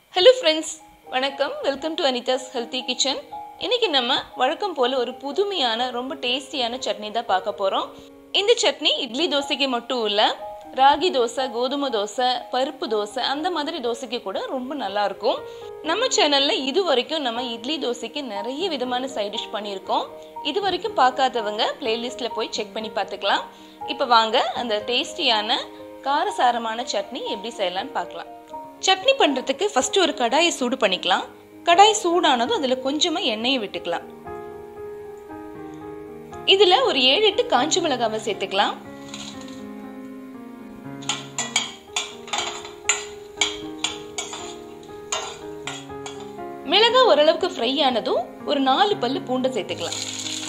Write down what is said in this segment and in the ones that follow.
hello friends வணக்கம் welcome to Anitha's healthy kitchen இன்னைக்கு நம்ம வழக்கம் போல் ஒரு புதுமையான ரொம்ப டேஸ்டியான சட்னி தான் பார்க்க போகிறோம் இந்த சட்னி இட்லி தோசைக்கு மட்டும் இல்லை ராகி தோசை கோதுமை தோசை பருப்பு தோசை அந்த மாதிரி தோசைக்கு கூட ரொம்ப நல்லா இருக்கும் நம்ம சேனல்ல இது வரைக்கும் நம்ம இட்லி தோசைக்கு நிறைய விதமான சைட் டிஷ் பண்ணியிருக்கோம் இது வரைக்கும் பார்க்காதவங்க பிளேலிஸ்ட்ல போய் செக் பண்ணி பார்த்துக்கலாம் இப்போ வாங்க அந்த டேஸ்டியான காரசாரமான சட்னி எப்படி செய்யலாம்னு பார்க்கலாம் சட்னி பண்ணுறதுக்கு ஃபஸ்ட்டு ஒரு கடாயை சூடு பண்ணிக்கலாம் கடாய் சூடானதும் அதில் கொஞ்சமாக எண்ணெயை விட்டுக்கலாம் இதில் ஒரு ஏழு எட்டு காஞ்ச மிளகாவை சேர்த்துக்கலாம் மிளகா ஓரளவுக்கு ஃப்ரை ஆனதும் ஒரு நாலு பல்லு பூண்டை சேர்த்துக்கலாம்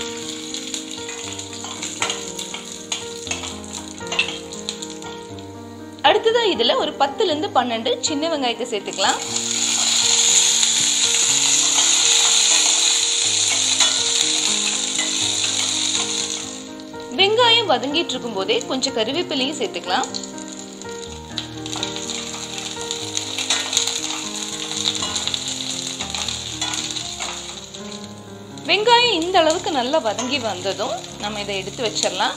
அடுத்ததா இதுல ஒரு பத்துல இருந்து பன்னெண்டு சின்ன வெங்காயத்தை சேர்த்துக்கலாம் வெங்காயம் வதங்கிட்டு இருக்கும் போதே கொஞ்சம் கருவேப்பிலையும் சேர்த்துக்கலாம் வெங்காயம் இந்த அளவுக்கு நல்லா வதங்கி வந்ததும் நம்ம இதை எடுத்து வச்சிடலாம்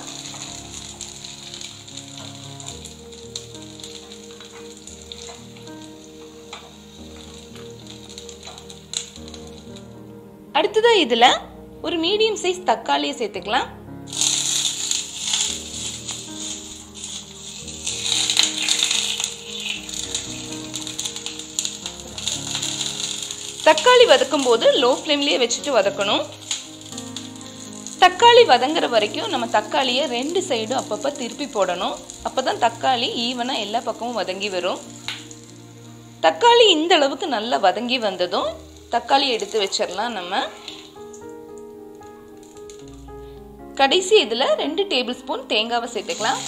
அடுத்ததா இதுல ஒரு மீடியம் சைஸ் தக்காளியை சேர்த்துக்கலாம் தக்காளி வதக்கும் போது லோ ஃப்ளேம்லயே வச்சுட்டு வதக்கணும் தக்காளி வதங்குற வரைக்கும் நம்ம தக்காளியை ரெண்டு சைடும் அப்பப்போ திருப்பி போடணும் அப்பதான் தக்காளி ஈவனாக எல்லா பக்கமும் வதங்கி வரும் தக்காளி இந்த அளவுக்கு நல்லா வதங்கி வந்ததும் தக்காளி எடுத்து வச்சிடலாம் நம்ம கடைசி இதில் ரெண்டு டேபிள் ஸ்பூன் தேங்காவை சேர்த்துக்கலாம்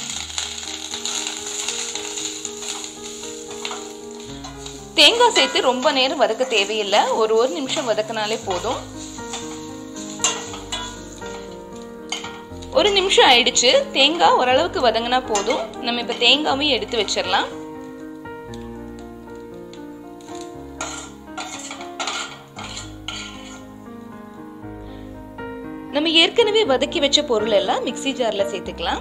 தேங்காய் சேர்த்து ரொம்ப நேரம் வதக்க தேவையில்லை ஒரு ஒரு நிமிஷம் வதக்கினாலே போதும் ஒரு நிமிஷம் ஆயிடுச்சு தேங்காய் ஓரளவுக்கு வதங்கினா போதும் நம்ம இப்போ தேங்காவையும் எடுத்து வச்சிடலாம் நம்ம ஏற்கனவே வதக்கி வச்ச பொருள் எல்லாம் மிக்சி ஜார்ல சேர்த்துக்கலாம்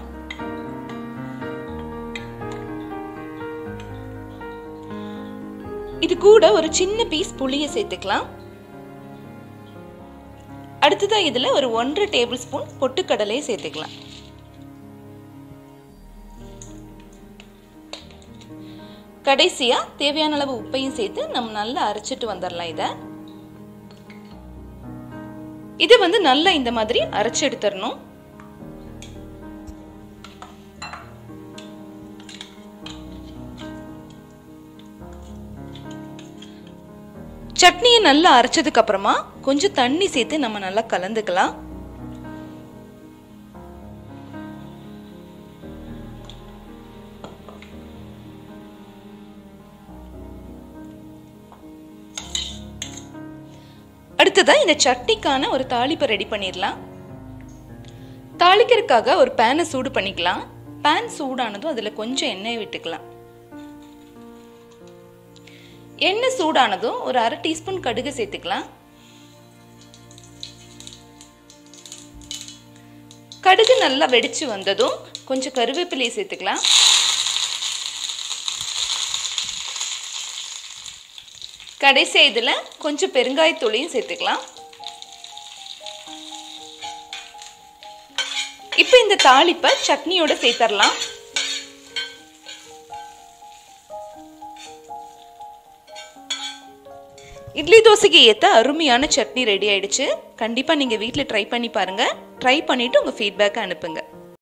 இது கூட ஒரு சின்ன பீஸ் புளிய சேர்த்துக்கலாம் அடுத்ததா இதுல ஒரு ஒன்றரை டேபிள் ஸ்பூன் பொட்டுக்கடலையை சேர்த்துக்கலாம் கடைசியா தேவையான அளவு உப்பையும் சேர்த்து நம்ம நல்லா அரைச்சிட்டு வந்துடலாம் இதை இது வந்து நல்லா இந்த மாதிரி அரைச்சு எடுத்துடணும் சட்னியை நல்லா அரைச்சதுக்கு அப்புறமா கொஞ்சம் தண்ணி சேர்த்து நம்ம நல்லா கலந்துக்கலாம் அடுத்ததா இந்த சட்னிக்கான ஒரு தாளிப்பை ரெடி பண்ணிடலாம் தாளிக்கிறதுக்காக ஒரு பேனை சூடு பண்ணிக்கலாம் பேன் சூடானதும் அதில் கொஞ்சம் எண்ணெய் விட்டுக்கலாம் எண்ணெய் சூடானதும் ஒரு அரை டீஸ்பூன் கடுகு சேர்த்துக்கலாம் கடுகு நல்லா வெடிச்சு வந்ததும் கொஞ்சம் கருவேப்பிலையை சேர்த்துக்கலாம் கடைசி இதில் கொஞ்சம் பெருங்காயத்தூளையும் சேர்த்துக்கலாம் இப்போ இந்த தாளிப்பை சட்னியோட சேர்த்துடலாம் இட்லி தோசைக்கு ஏற்ற அருமையான சட்னி ரெடி ஆயிடுச்சு கண்டிப்பாக நீங்கள் வீட்டில் ட்ரை பண்ணி பாருங்கள் ட்ரை பண்ணிவிட்டு உங்கள் ஃபீட்பேக்கை அனுப்புங்க